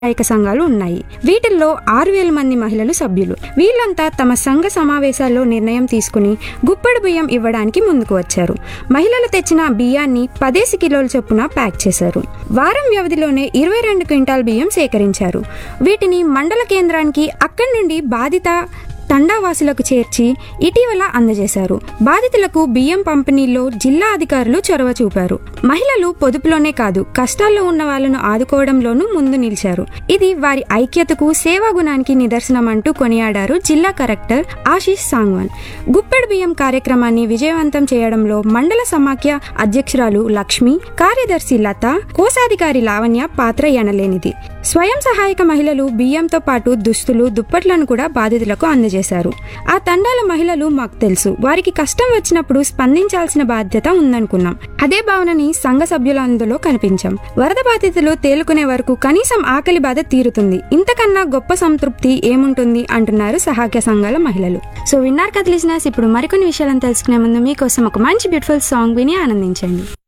సహాయక సంఘాలు ఉన్నాయి వీటిల్లో ఆరు వేల మంది మహిళలు సభ్యులు వీళ్ళంతా తమ సంఘ సమావేశాల్లో నిర్ణయం తీసుకుని గుప్పెడు బియ్యం ఇవ్వడానికి ముందుకు వచ్చారు మహిళలు తెచ్చిన బియ్యాన్ని పదేసి కిలోల చొప్పున ప్యాక్ చేశారు వారం వ్యవధిలోనే ఇరవై రెండు క్వింటాల్ బియ్యం సేకరించారు వీటిని మండల కేంద్రానికి అక్కడి నుండి బాధిత తండావాసులకు చేర్చి ఇటీవల అందజేశారు బాధితులకు బియ్యం పంపిణీలో జిల్లా అధికారులు చొరవ చూపారు మహిళలు పొదుపులోనే కాదు కష్టాల్లో ఉన్న వాళ్ళను ఆదుకోవడంలోనూ ముందు నిలిచారు ఇది వారి ఐక్యతకు సేవా గుణానికి నిదర్శనం అంటూ కొనియాడారు జిల్లా కలెక్టర్ ఆశీష్ సాంగ్వాన్ గుప్పెడు బియ్యం కార్యక్రమాన్ని విజయవంతం చేయడంలో మండల సమాఖ్య అధ్యక్షురాలు లక్ష్మి కార్యదర్శి లత కోశాధికారి లావణ్య పాత్ర ఎనలేనిది స్వయం సహాయక మహిళలు బియ్యంతో పాటు దుస్తులు దుప్పట్లను కూడా బాధితులకు అందజేశారు ఆ తండాల మహిళలు మాకు తెలుసు వారికి కష్టం వచ్చినప్పుడు స్పందించాల్సిన బాధ్యత ఉందనుకున్నాం అదే భావనని సంఘ సభ్యులందులో కనిపించాం వరద బాధితులు తేలుకునే వరకు కనీసం ఆకలి బాధ తీరుతుంది ఇంతకన్నా గొప్ప సంతృప్తి ఏముంటుంది అంటున్నారు సహాయక సంఘాల మహిళలు సో విన్నారు కదా listeners? ఇప్పుడు మరికొన్ని విషయాలను తెలుసుకునే ముందు మీకోసం ఒక మంచి బ్యూటిఫుల్ సాంగ్ విని ఆనందించండి